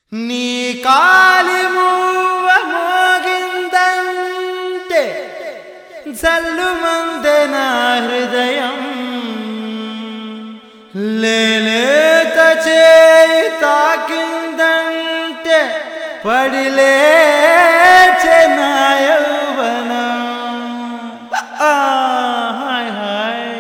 నీ కాలి మూవ మోగిందంటే జల్లుమందే నా హృదయం లేలేత చేయి తాకిందంటే పడిలేచే నా యౌవనం ఆ, హాయ్ హాయ్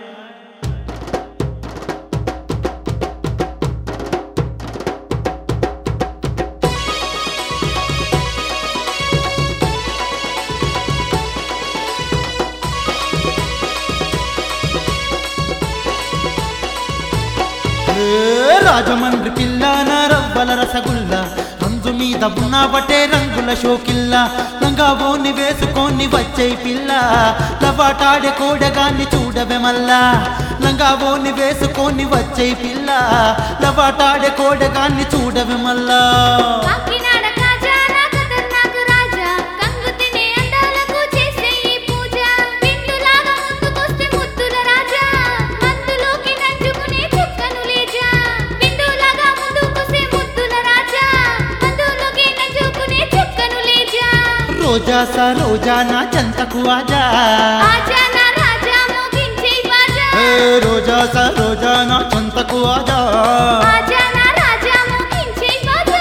ఏ రాజమండ్రి పిల్ల నా రవ్వల రసగుల్ల రంజు మీద బట్టే రంగుల షోకిల్ల లంగావోని వేసుకొని వచ్చే పిల్ల లవాటాడే కోడగాన్ని చూడవే మల్లా లంగావోని వేసుకొని వచ్చే పిల్ల లవాటాడే కోడగాన్ని చూడవే మల్లా కాకినాడ కాజా నా ఖతర్నాక్ రాజా కంగు తినే అందాలకు చేసే ఈ పూజ బిందులాగా ముందుకొస్తే ముద్దుల రాజా మందులోకి నంచుకునే చుక్కను లేజా బిందులాగా ముందుకొస్తే ముద్దుల రాజా మందులోకి నంచుకునే చుక్కను లేజా రోజా సా రోజా నా చెంతకు ఆజా ఆజా నా రాజా మోగించే బాజా ఏ రోజా సా రోజా నా చెంతకు ఆజా ఆజా నా రాజా మోగించే బాజా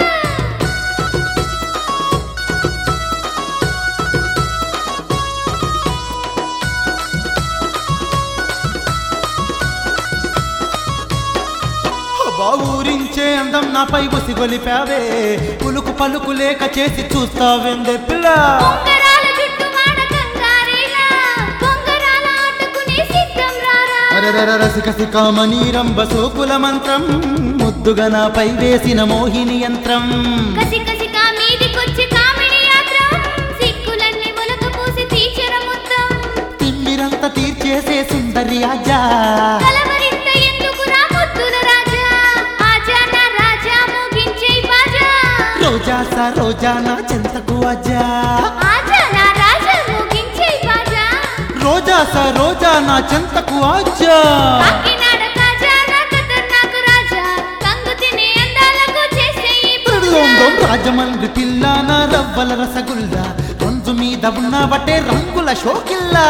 అబ్బా ఊరించే అందం నాపై ఉసిగొలిపావే పులుకు పలుకు లేక చేసి చూస్తావెందే పిల్ల బొంగరాల జుట్టు మాడ కంగారేలా బొంగరాల ఆటకునే సిద్ధం రారా అరరర రసిక సికామణి రంభ సోకుల మంత్రం ముద్దుగా నాపై వేసిన మోహిని యంత్రం కసి కసిగా మీదికొచ్చి కామిడి యాత్ర సిక్కులన్నీ మొలక పూసి తీర్చర మొత్తం తిమ్మిరంత తీర్చేసే సుందరి ఆజా కలవరింత ఎందుకురా ముద్దుల రాజా ఆజా నా రాజా మోగించే బాజా రోజా సా రోజా నా చెంతకు ఆజా ఆజా నా రాజా మోగించే బాజా రోజా సా రోజా నా చెంతకు ఆజా కాకినాడ కాజా నా ఖతర్నాక్ రాజా కంగు తినే అందాలకు చేసే ఈ పూజ దొం రాజమండ్రి పిల్ల నా రవ్వల రసగుల్ల రంజు మీద ఉన్న బట్టే రంగుల షోకిల్లా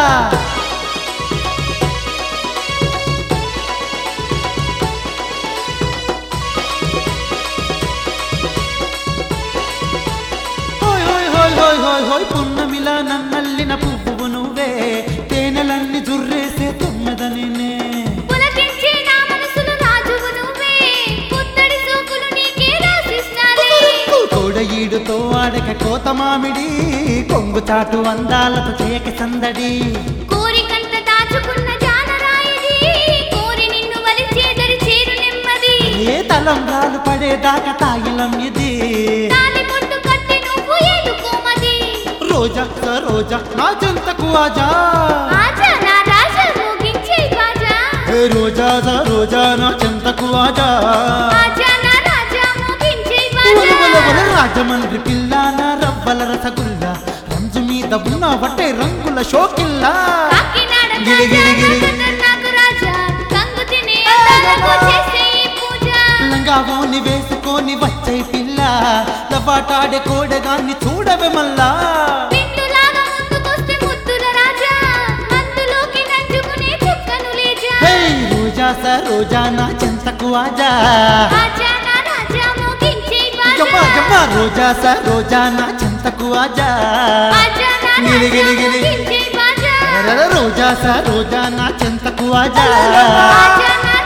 హోయ్ హోయ్ హోయ్ హోయ్ హోయ్ హోయ్ పున్నమిలా నన్నల్లిన పువ్వు నువ్వే తేనెలన్నీ జుర్రేసే తొమ్మిదనినే పులకించే నా మనసులో రాజువు నువ్వే పుత్తడి సోకులు నీకే రాసిస్తాలే కోడ ఈడుతో ఆడక కోత మామిడి కొంగు చాటు అందాలతో చేయక సందడి కోరికంత దాచుకున్న జానరాయిది కోరి నిన్ను వలిచేదరి చేరు నెమ్మది ఏ తలంబ్రాలు పడేదాకా తాయిలం ఇది తాలి పొట్టు కట్టి నువ్వు ఏలుకోమది రోజా స రోజా నా చెంతకు ఆజా ఆజా నా రాజా మోగించే బాజా ఏ రోజా స రోజా నా చెంతకు ఆజా ఆజా నా రాజా మోగించే ఒల ఒల బాజా ఒల రాజమండ్రి పిల్ల నా రవ్వల రసగుల్ల రంజు మీద ఉన్న వట్టే రంగుల షోకిల్లా కాకినాడ గిలి గిలి గిలి. నాకు రాజా కంగు తినే అందాలకు చేసే ఈ పూజ లంగావోని వేసుకొని వచ్చే పిల్ల లవాటాడే కోడగాన్ని చూడవే మల్లా బిందులాగా ముందుకొస్తే ముద్దుల రాజా మందులోకి నంచుకునే చుక్కను లేజా హే రోజా స రోజా నా చెంతకు ఆజా ఆజా నా రాజా మోగించే గమ్మ బాజా గమ్మ రోజా స రోజా నా చెంతకు ఆజా ఆజా నా గిలి గిలి రాజా గిలి. మోగించే బాజా అరెర రోజా స రోజా నా చెంతకు ఆజా ఆజా నా